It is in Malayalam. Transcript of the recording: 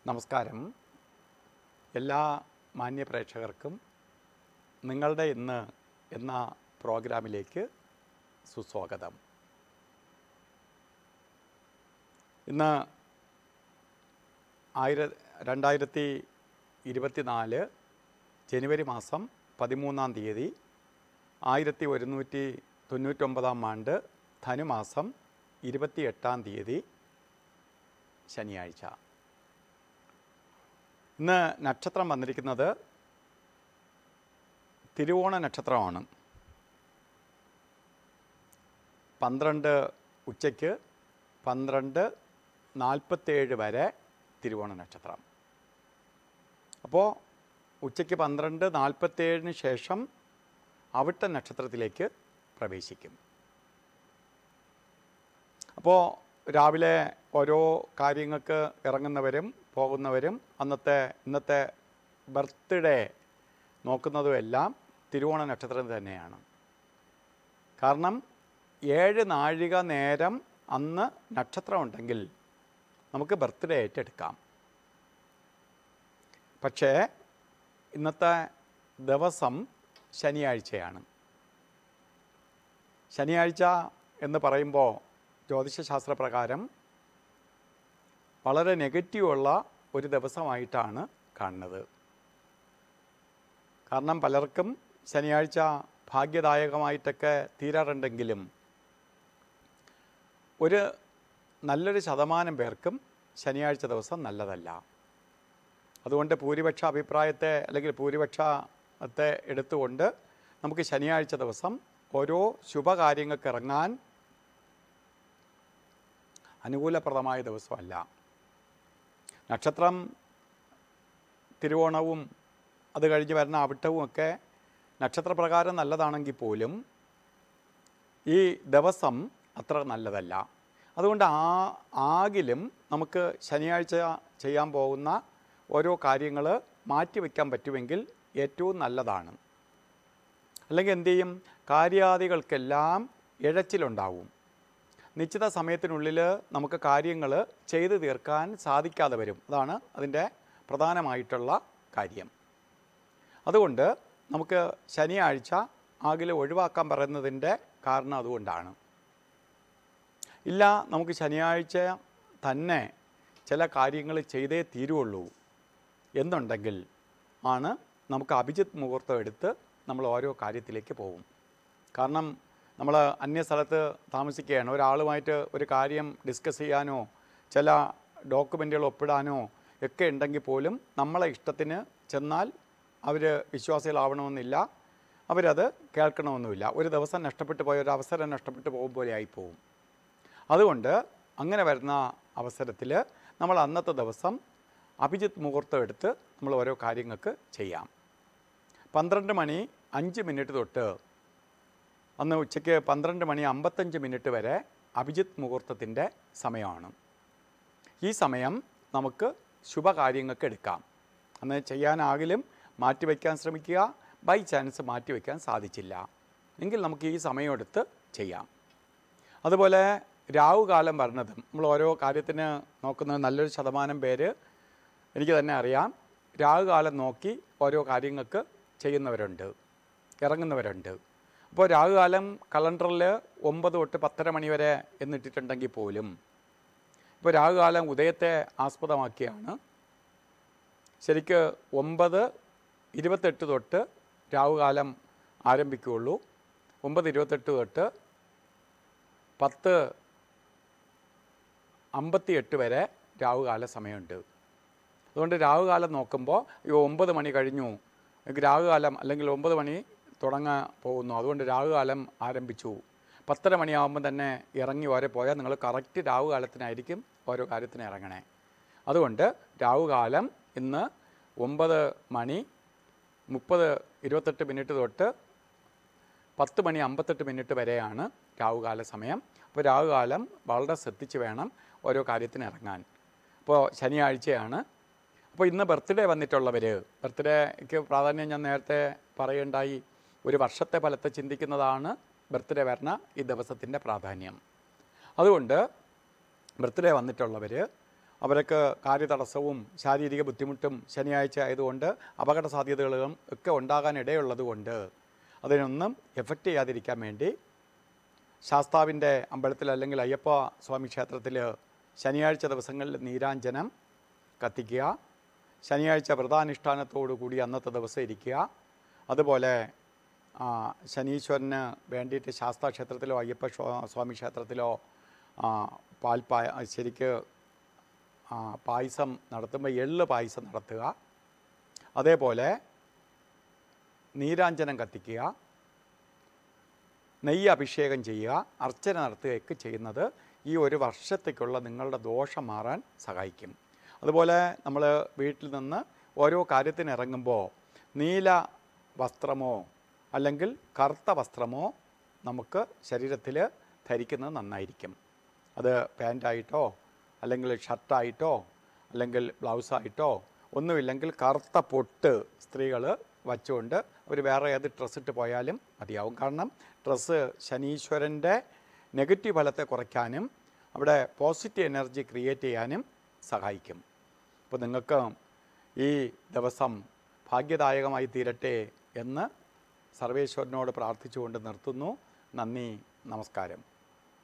നമസ്കാരം എല്ലാ മാന്യ പ്രേക്ഷകർക്കും നിങ്ങളുടെ ഇന്ന് എന്ന പ്രോഗ്രാമിലേക്ക് സുസ്വാഗതം ഇന്ന് ആയിര രണ്ടായിരത്തി ഇരുപത്തിനാല് ജനുവരി മാസം പതിമൂന്നാം തീയതി ആയിരത്തി ഒരുന്നൂറ്റി തൊണ്ണൂറ്റൊമ്പതാം ആണ്ട് ധനുമാസം ഇരുപത്തി എട്ടാം തീയതി ശനിയാഴ്ച ഇന്ന് നക്ഷത്രം വന്നിരിക്കുന്നത് തിരുവോണ നക്ഷത്രമാണ് പന്ത്രണ്ട് ഉച്ചയ്ക്ക് പന്ത്രണ്ട് നാൽപ്പത്തേഴ് വരെ തിരുവോണ നക്ഷത്രം അപ്പോൾ ഉച്ചയ്ക്ക് പന്ത്രണ്ട് നാൽപ്പത്തേഴിന് ശേഷം അവിട്ട നക്ഷത്രത്തിലേക്ക് പ്രവേശിക്കും അപ്പോൾ രാവിലെ ഓരോ കാര്യങ്ങൾക്ക് ഇറങ്ങുന്നവരും പോകുന്നവരും അന്നത്തെ ഇന്നത്തെ ബർത്ത്ഡേ നോക്കുന്നതും എല്ലാം തിരുവോണ നക്ഷത്രം തന്നെയാണ് കാരണം ഏഴ് നാഴിക നേരം അന്ന് നക്ഷത്രം ഉണ്ടെങ്കിൽ നമുക്ക് ബർത്ത്ഡേ ഏറ്റെടുക്കാം പക്ഷേ ഇന്നത്തെ ദിവസം ശനിയാഴ്ചയാണ് ശനിയാഴ്ച എന്ന് പറയുമ്പോൾ ജ്യോതിഷശാസ്ത്രപ്രകാരം വളരെ നെഗറ്റീവുള്ള ഒരു ദിവസമായിട്ടാണ് കാണുന്നത് കാരണം പലർക്കും ശനിയാഴ്ച ഭാഗ്യദായകമായിട്ടൊക്കെ തീരാറുണ്ടെങ്കിലും ഒരു നല്ലൊരു ശതമാനം പേർക്കും ശനിയാഴ്ച ദിവസം നല്ലതല്ല അതുകൊണ്ട് ഭൂരിപക്ഷ അഭിപ്രായത്തെ അല്ലെങ്കിൽ ഭൂരിപക്ഷത്തെ എടുത്തുകൊണ്ട് നമുക്ക് ശനിയാഴ്ച ദിവസം ഓരോ ശുഭകാര്യങ്ങൾക്ക് ഇറങ്ങാൻ അനുകൂലപ്രദമായ ദിവസമല്ല നക്ഷത്രം തിരുവോണവും അത് കഴിഞ്ഞ് വരുന്ന അവിട്ടവും ഒക്കെ നക്ഷത്രപ്രകാരം നല്ലതാണെങ്കിൽ പോലും ഈ ദിവസം അത്ര നല്ലതല്ല അതുകൊണ്ട് ആ ആകിലും നമുക്ക് ശനിയാഴ്ച ചെയ്യാൻ പോകുന്ന ഓരോ കാര്യങ്ങൾ മാറ്റിവെക്കാൻ പറ്റുമെങ്കിൽ ഏറ്റവും നല്ലതാണ് അല്ലെങ്കിൽ എന്തു ചെയ്യും കാര്യാദികൾക്കെല്ലാം ഇഴച്ചിലുണ്ടാവും നിശ്ചിത സമയത്തിനുള്ളിൽ നമുക്ക് കാര്യങ്ങൾ ചെയ്തു തീർക്കാൻ സാധിക്കാതെ വരും അതാണ് അതിൻ്റെ പ്രധാനമായിട്ടുള്ള കാര്യം അതുകൊണ്ട് നമുക്ക് ശനിയാഴ്ച ആകിൽ ഒഴിവാക്കാൻ പറയുന്നതിൻ്റെ കാരണം അതുകൊണ്ടാണ് ഇല്ല നമുക്ക് ശനിയാഴ്ച തന്നെ ചില കാര്യങ്ങൾ ചെയ്തേ തീരുള്ളൂ എന്നുണ്ടെങ്കിൽ ആണ് നമുക്ക് അഭിജിത്ത് മുഹൂർത്തം എടുത്ത് നമ്മൾ ഓരോ കാര്യത്തിലേക്ക് പോകും കാരണം നമ്മൾ അന്യ സ്ഥലത്ത് താമസിക്കുകയാണ് ഒരാളുമായിട്ട് ഒരു കാര്യം ഡിസ്കസ് ചെയ്യാനോ ചില ഡോക്യുമെൻറ്റുകൾ ഒപ്പിടാനോ ഒക്കെ ഉണ്ടെങ്കിൽ പോലും നമ്മളെ ഇഷ്ടത്തിന് ചെന്നാൽ അവർ വിശ്വാസികളാവണമെന്നില്ല അവരത് കേൾക്കണമെന്നുമില്ല ഒരു ദിവസം നഷ്ടപ്പെട്ടു പോയ ഒരു അവസരം നഷ്ടപ്പെട്ടു പോകും പോലെ ആയിപ്പോവും അതുകൊണ്ട് അങ്ങനെ വരുന്ന അവസരത്തിൽ നമ്മൾ അന്നത്തെ ദിവസം അഭിജിത്ത് മുഹൂർത്തം എടുത്ത് നമ്മൾ ഓരോ കാര്യങ്ങൾക്ക് ചെയ്യാം പന്ത്രണ്ട് മണി അഞ്ച് മിനിറ്റ് തൊട്ട് അന്ന് ഉച്ചയ്ക്ക് പന്ത്രണ്ട് മണി അമ്പത്തഞ്ച് മിനിറ്റ് വരെ അഭിജിത്ത് മുഹൂർത്തത്തിൻ്റെ സമയമാണ് ഈ സമയം നമുക്ക് ശുഭകാര്യങ്ങൾക്ക് എടുക്കാം അന്ന് ചെയ്യാനാകിലും മാറ്റിവെക്കാൻ ശ്രമിക്കുക ബൈ ചാൻസ് മാറ്റിവെക്കാൻ സാധിച്ചില്ല എങ്കിൽ നമുക്ക് ഈ സമയം എടുത്ത് ചെയ്യാം അതുപോലെ രാവുകാലം വരുന്നതും നമ്മൾ ഓരോ കാര്യത്തിന് നോക്കുന്ന നല്ലൊരു ശതമാനം പേര് എനിക്ക് തന്നെ അറിയാം രാവുകാലം നോക്കി ഓരോ കാര്യങ്ങൾക്ക് ചെയ്യുന്നവരുണ്ട് ഇറങ്ങുന്നവരുണ്ട് അപ്പോൾ രാവുകാലം കലണ്ടറിൽ ഒമ്പത് തൊട്ട് പത്തര മണി വരെ എന്നിട്ടിട്ടുണ്ടെങ്കിൽ പോലും ഇപ്പോൾ രാവുകാലം ഉദയത്തെ ആസ്പദമാക്കിയാണ് ശരിക്ക് ഒമ്പത് ഇരുപത്തെട്ട് തൊട്ട് രാവുകാലം ആരംഭിക്കുകയുള്ളൂ ഒമ്പത് ഇരുപത്തെട്ട് തൊട്ട് പത്ത് അമ്പത്തി എട്ട് വരെ രാവുകാല സമയമുണ്ട് അതുകൊണ്ട് രാവുകാലം നോക്കുമ്പോൾ ഈ ഒമ്പത് മണി കഴിഞ്ഞു എനിക്ക് രാവുകാലം അല്ലെങ്കിൽ ഒമ്പത് മണി തുടങ്ങാൻ പോകുന്നു അതുകൊണ്ട് രാവുകാലം ആരംഭിച്ചു പത്തര മണിയാകുമ്പോൾ തന്നെ ഇറങ്ങി വരെ പോയാൽ നിങ്ങൾ കറക്റ്റ് രാവുകാലത്തിനായിരിക്കും ഓരോ കാര്യത്തിന് ഇറങ്ങണേ അതുകൊണ്ട് രാവുകാലം ഇന്ന് ഒമ്പത് മണി മുപ്പത് ഇരുപത്തെട്ട് മിനിറ്റ് തൊട്ട് പത്ത് മണി അമ്പത്തെട്ട് മിനിറ്റ് വരെയാണ് രാവുകാല സമയം അപ്പോൾ രാവുകാലം വളരെ ശ്രദ്ധിച്ച് വേണം ഓരോ കാര്യത്തിന് ഇറങ്ങാൻ അപ്പോൾ ശനിയാഴ്ചയാണ് അപ്പോൾ ഇന്ന് ബർത്ത്ഡേ വന്നിട്ടുള്ളവർ ബർത്ത്ഡേക്ക് പ്രാധാന്യം ഞാൻ നേരത്തെ പറയുണ്ടായി ഒരു വർഷത്തെ ഫലത്തെ ചിന്തിക്കുന്നതാണ് ബർത്ത്ഡേ വരുന്ന ഈ ദിവസത്തിൻ്റെ പ്രാധാന്യം അതുകൊണ്ട് ബർത്ത്ഡേ വന്നിട്ടുള്ളവർ അവർക്ക് കാര്യതടസ്സവും ശാരീരിക ബുദ്ധിമുട്ടും ശനിയാഴ്ച ആയതുകൊണ്ട് അപകട സാധ്യതകളും ഒക്കെ ഉണ്ടാകാൻ ഇടയുള്ളതുകൊണ്ട് അതിനൊന്നും എഫക്റ്റ് ചെയ്യാതിരിക്കാൻ വേണ്ടി ശാസ്താവിൻ്റെ അമ്പലത്തിൽ അല്ലെങ്കിൽ അയ്യപ്പ സ്വാമി ക്ഷേത്രത്തിൽ ശനിയാഴ്ച ദിവസങ്ങളിൽ നീരാഞ്ജനം കത്തിക്കുക ശനിയാഴ്ച വ്രതാനുഷ്ഠാനത്തോടു കൂടി അന്നത്തെ ദിവസം ഇരിക്കുക അതുപോലെ ആ, ശനീശ്വരന് വേണ്ടിയിട്ട് ശാസ്താ ക്ഷേത്രത്തിലോ അയ്യപ്പ ക്ഷോ- സ്വാമി ക്ഷേത്രത്തിലോ ആ, പാൽപ്പായ ശരിക്ക് ആ, പായസം നടത്തുമ്പോൾ എള്ള് പായസം നടത്തുക അതേപോലെ നീരാഞ്ജനം കത്തിക്കുക നെയ്യ് അഭിഷേകം ചെയ്യുക അർച്ചന നടത്തുകയൊക്കെ ചെയ്യുന്നത് ഈ ഒരു വർഷത്തേക്കുള്ള നിങ്ങളുടെ ദോഷം മാറാൻ സഹായിക്കും അതുപോലെ നമ്മൾ വീട്ടിൽ നിന്ന് ഓരോ കാര്യത്തിന് ഇറങ്ങുമ്പോൾ നീല വസ്ത്രമോ അല്ലെങ്കിൽ കറുത്ത വസ്ത്രമോ നമുക്ക് ശരീരത്തിൽ ധരിക്കുന്നത് നന്നായിരിക്കും അത് പാൻറ്റായിട്ടോ അല്ലെങ്കിൽ ഷർട്ടായിട്ടോ അല്ലെങ്കിൽ ബ്ലൗസായിട്ടോ ഒന്നുമില്ലെങ്കിൽ കറുത്ത പൊട്ട് സ്ത്രീകൾ വച്ചുകൊണ്ട് അവർ വേറെ ഏത് ഡ്രസ്സ് ഇട്ട് പോയാലും മതിയാവും കാരണം ഡ്രസ്സ് ശനീശ്വരൻ്റെ നെഗറ്റീവ് ഫലത്തെ കുറയ്ക്കാനും അവിടെ പോസിറ്റീവ് എനർജി ക്രിയേറ്റ് ചെയ്യാനും സഹായിക്കും അപ്പോൾ നിങ്ങൾക്ക് ഈ ദിവസം ഭാഗ്യദായകമായി തീരട്ടെ എന്ന് സർവേശ്വരനോട് പ്രാർത്ഥിച്ചുകൊണ്ട് നിർത്തുന്നു നന്ദി നമസ്കാരം